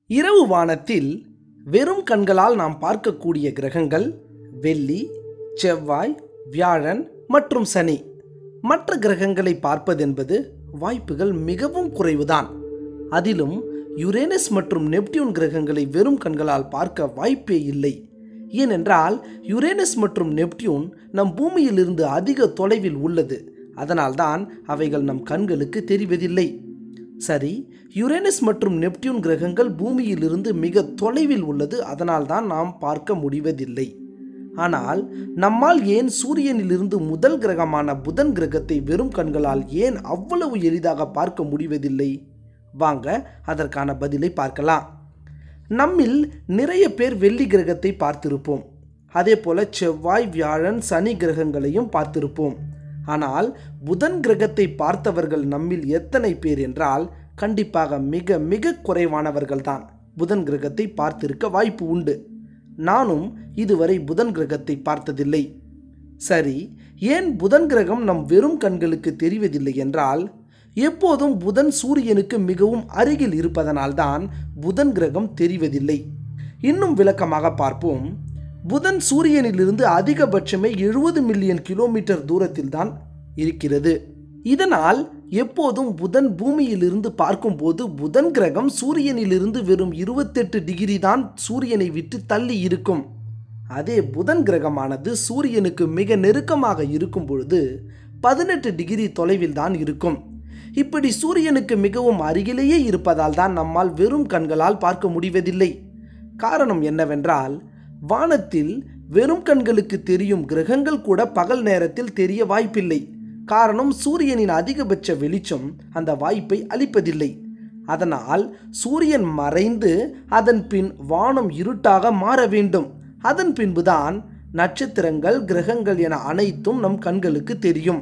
இரவு வானத்தில் வெறும் கண்களால் நாம் பார்க்கக்கூடிய கிரகங்கள் வெள்ளி செவ்வாய் வியாழன் மற்றும் சனி மற்ற கிரகங்களை பார்ப்பதென்பது வாய்ப்புகள் மிகவும் குறைவுதான் அதிலும் யுரேனஸ் மற்றும் நெப்டியூன் கிரகங்களை வெறும் கண்களால் பார்க்க வாய்ப்பே இல்லை ஏனென்றால் யுரேனஸ் மற்றும் நெப்டியூன் நம் பூமியிலிருந்து அதிக தொலைவில் உள்ளது அதனால்தான் அவைகள் நம் கண்களுக்கு தெரிவதில்லை சரி யுரேனஸ் மற்றும் நெப்டியூன் கிரகங்கள் பூமியிலிருந்து மிக தொலைவில் உள்ளது அதனால்தான் நாம் பார்க்க முடிவதில்லை ஆனால் நம்மால் ஏன் சூரியனிலிருந்து முதல் கிரகமான புதன் கிரகத்தை வெறும் கண்களால் ஏன் அவ்வளவு எளிதாக பார்க்க முடிவதில்லை வாங்க அதற்கான பதிலை பார்க்கலாம் நம்மில் நிறைய பேர் வெள்ளி கிரகத்தை பார்த்திருப்போம் அதே போல செவ்வாய் வியாழன் சனி கிரகங்களையும் பார்த்திருப்போம் ஆனால் புதன் கிரகத்தை பார்த்தவர்கள் நம்மில் எத்தனை பேர் என்றால் கண்டிப்பாக மிக மிக குறைவானவர்கள்தான் புதன் கிரகத்தை பார்த்திருக்க வாய்ப்பு உண்டு நானும் இதுவரை புதன் கிரகத்தை பார்த்ததில்லை சரி ஏன் புதன் கிரகம் நம் வெறும் கண்களுக்கு தெரிவதில்லை என்றால் எப்போதும் புதன் சூரியனுக்கு மிகவும் அருகில் இருப்பதனால்தான் புதன் கிரகம் தெரிவதில்லை இன்னும் விளக்கமாக பார்ப்போம் புதன் சூரியனிலிருந்து அதிகபட்சமே எழுபது மில்லியன் கிலோமீட்டர் தூரத்தில் தான் இருக்கிறது இதனால் எப்போதும் புதன் பூமியிலிருந்து பார்க்கும்போது புதன் கிரகம் சூரியனிலிருந்து வெறும் இருபத்தெட்டு டிகிரி தான் சூரியனை விட்டு தள்ளி இருக்கும் அதே புதன் கிரகமானது சூரியனுக்கு மிக நெருக்கமாக இருக்கும் பொழுது பதினெட்டு டிகிரி தொலைவில் தான் இருக்கும் இப்படி சூரியனுக்கு மிகவும் அருகிலேயே இருப்பதால் தான் நம்மால் வெறும் கண்களால் பார்க்க முடிவதில்லை காரணம் என்னவென்றால் வானத்தில் வெறும் கண்களுக்கு தெரியும் கிரகங்கள் கூட பகல் நேரத்தில் தெரிய வாய்ப்பில்லை காரணம் சூரியனின் அதிகபட்ச வெளிச்சம் அந்த வாய்ப்பை அளிப்பதில்லை அதனால் சூரியன் மறைந்து அதன் பின் வானம் இருட்டாக மாற வேண்டும் அதன் பின்புதான் நட்சத்திரங்கள் கிரகங்கள் என அனைத்தும் நம் கண்களுக்கு தெரியும்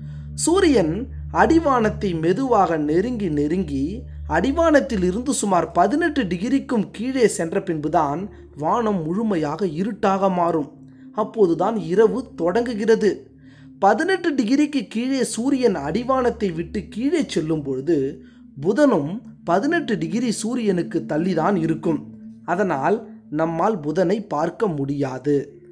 சூரியன் அடிவானத்தை மெதுவாக நெருங்கி நெருங்கி அடிவானத்தில் இருந்து சுமார் பதினெட்டு டிகிரிக்கும் கீழே சென்ற பின்புதான் வானம் முழுமையாக இருட்டாக மாறும் அப்போதுதான் இரவு தொடங்குகிறது பதினெட்டு டிகிரிக்கு கீழே சூரியன் அடிவானத்தை விட்டு கீழே செல்லும் பொழுது புதனும் பதினெட்டு டிகிரி சூரியனுக்கு தள்ளிதான் இருக்கும் அதனால் நம்மால் புதனை பார்க்க முடியாது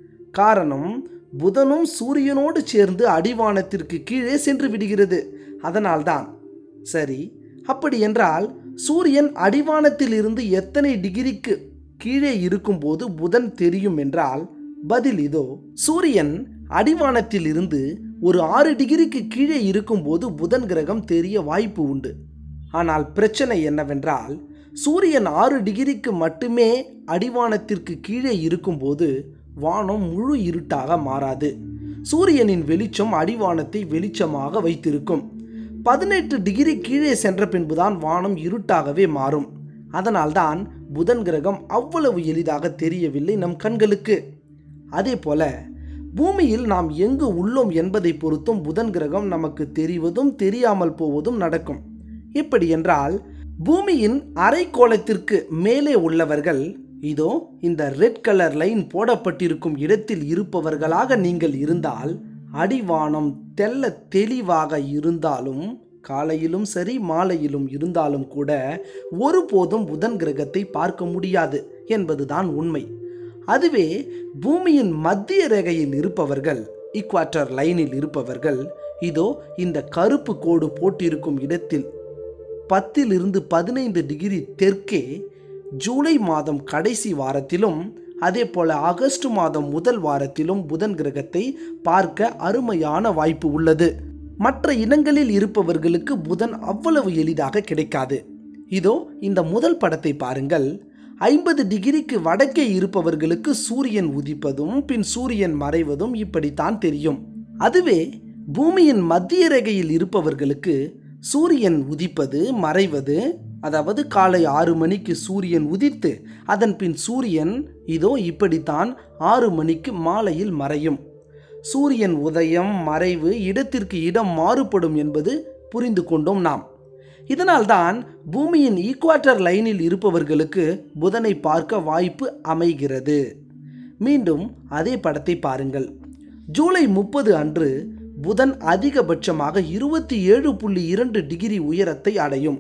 காரணம் புதனும் சூரியனோடு சேர்ந்து அடிவானத்திற்கு கீழே சென்று விடுகிறது அதனால்தான் சரி அப்படி என்றால் சூரியன் அடிவானத்தில் இருந்து எத்தனை டிகிரிக்கு கீழே இருக்கும்போது புதன் தெரியும் என்றால் பதில் இதோ சூரியன் அடிவானத்தில் இருந்து ஒரு ஆறு டிகிரிக்கு கீழே இருக்கும்போது புதன் கிரகம் தெரிய வாய்ப்பு உண்டு ஆனால் பிரச்சனை என்னவென்றால் சூரியன் ஆறு டிகிரிக்கு மட்டுமே அடிவானத்திற்கு கீழே இருக்கும்போது வானம் முழு இருட்டாக மாறாது சூரியனின் வெளிச்சம் அடிவானத்தை வெளிச்சமாக வைத்திருக்கும் பதினெட்டு டிகிரி கீழே சென்ற பின்புதான் வானம் இருட்டாகவே மாறும் அதனால்தான் புதன் கிரகம் அவ்வளவு எளிதாக தெரியவில்லை நம் கண்களுக்கு அதே போல பூமியில் நாம் எங்கு உள்ளோம் என்பதை பொறுத்தும் புதன் கிரகம் நமக்கு தெரிவதும் தெரியாமல் போவதும் நடக்கும் எப்படி என்றால் பூமியின் அரைக்கோளத்திற்கு மேலே உள்ளவர்கள் இதோ இந்த ரெட் கலர் லைன் போடப்பட்டிருக்கும் இடத்தில் இருப்பவர்களாக நீங்கள் இருந்தால் அடிவானம் தெல்ல தெளிவாக இருந்தாலும் காலையிலும் சரி மாலையிலும் இருந்தாலும் கூட ஒருபோதும் புதன் கிரகத்தை பார்க்க முடியாது என்பதுதான் உண்மை அதுவே பூமியின் மத்திய ரேகையில் இருப்பவர்கள் ஈக்வாட்டர் லைனில் இருப்பவர்கள் இதோ இந்த கருப்பு கோடு போட்டிருக்கும் இடத்தில் பத்திலிருந்து பதினைந்து டிகிரி தெற்கே ஜூலை மாதம் கடைசி வாரத்திலும் அதே போல ஆகஸ்ட் மாதம் முதல் வாரத்திலும் புதன் கிரகத்தை பார்க்க அருமையான வாய்ப்பு உள்ளது மற்ற இனங்களில் இருப்பவர்களுக்கு புதன் அவ்வளவு எளிதாக கிடைக்காது இதோ இந்த முதல் படத்தை பாருங்கள் ஐம்பது டிகிரிக்கு வடக்கே இருப்பவர்களுக்கு சூரியன் உதிப்பதும் பின் சூரியன் மறைவதும் இப்படித்தான் தெரியும் அதுவே பூமியின் மத்திய ரேகையில் இருப்பவர்களுக்கு சூரியன் உதிப்பது மறைவது அதாவது காலை ஆறு மணிக்கு சூரியன் உதித்து அதன் பின் சூரியன் இதோ இப்படித்தான் ஆறு மணிக்கு மாலையில் மறையும் சூரியன் உதயம் மறைவு இடத்திற்கு இடம் மாறுபடும் என்பது புரிந்து கொண்டோம் நாம் இதனால்தான் பூமியின் ஈக்குவாட்டர் லைனில் இருப்பவர்களுக்கு புதனை பார்க்க வாய்ப்பு அமைகிறது மீண்டும் அதே படத்தை பாருங்கள் ஜூலை முப்பது அன்று புதன் அதிகபட்சமாக இருபத்தி ஏழு புள்ளி இரண்டு டிகிரி உயரத்தை அடையும்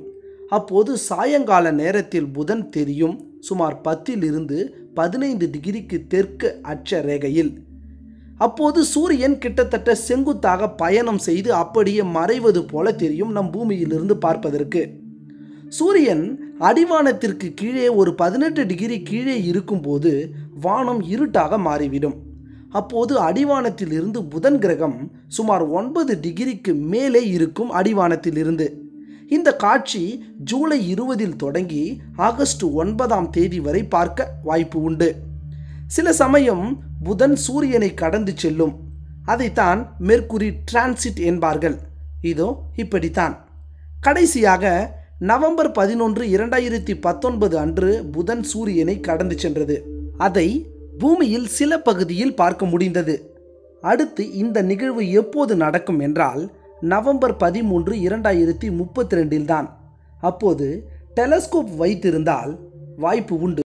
அப்போது சாயங்கால நேரத்தில் புதன் தெரியும் சுமார் பத்திலிருந்து பதினைந்து டிகிரிக்கு தெற்கு அட்ச ரேகையில் அப்போது சூரியன் கிட்டத்தட்ட செங்குத்தாக பயணம் செய்து அப்படியே மறைவது போல தெரியும் நம் பூமியிலிருந்து பார்ப்பதற்கு சூரியன் அடிவானத்திற்கு கீழே ஒரு பதினெட்டு டிகிரி கீழே இருக்கும்போது வானம் இருட்டாக மாறிவிடும் அப்போது அடிவானத்தில் இருந்து புதன் கிரகம் சுமார் ஒன்பது டிகிரிக்கு மேலே இருக்கும் அடிவானத்தில் இருந்து இந்த காட்சி ஜூலை இருபதில் தொடங்கி ஆகஸ்ட் ஒன்பதாம் தேதி வரை பார்க்க வாய்ப்பு உண்டு சில சமயம் புதன் சூரியனை கடந்து செல்லும் அதைத்தான் மெர்க்குரி டிரான்சிட் என்பார்கள் இதோ இப்படித்தான் கடைசியாக நவம்பர் பதினொன்று இரண்டாயிரத்தி பத்தொன்பது அன்று புதன் சூரியனை கடந்து சென்றது அதை பூமியில் சில பகுதியில் பார்க்க முடிந்தது அடுத்து இந்த நிகழ்வு எப்போது நடக்கும் என்றால் நவம்பர் பதிமூன்று இரண்டாயிரத்தி முப்பத்தி ரெண்டில் தான் அப்போது டெலஸ்கோப் வைத்திருந்தால் வாய்ப்பு உண்டு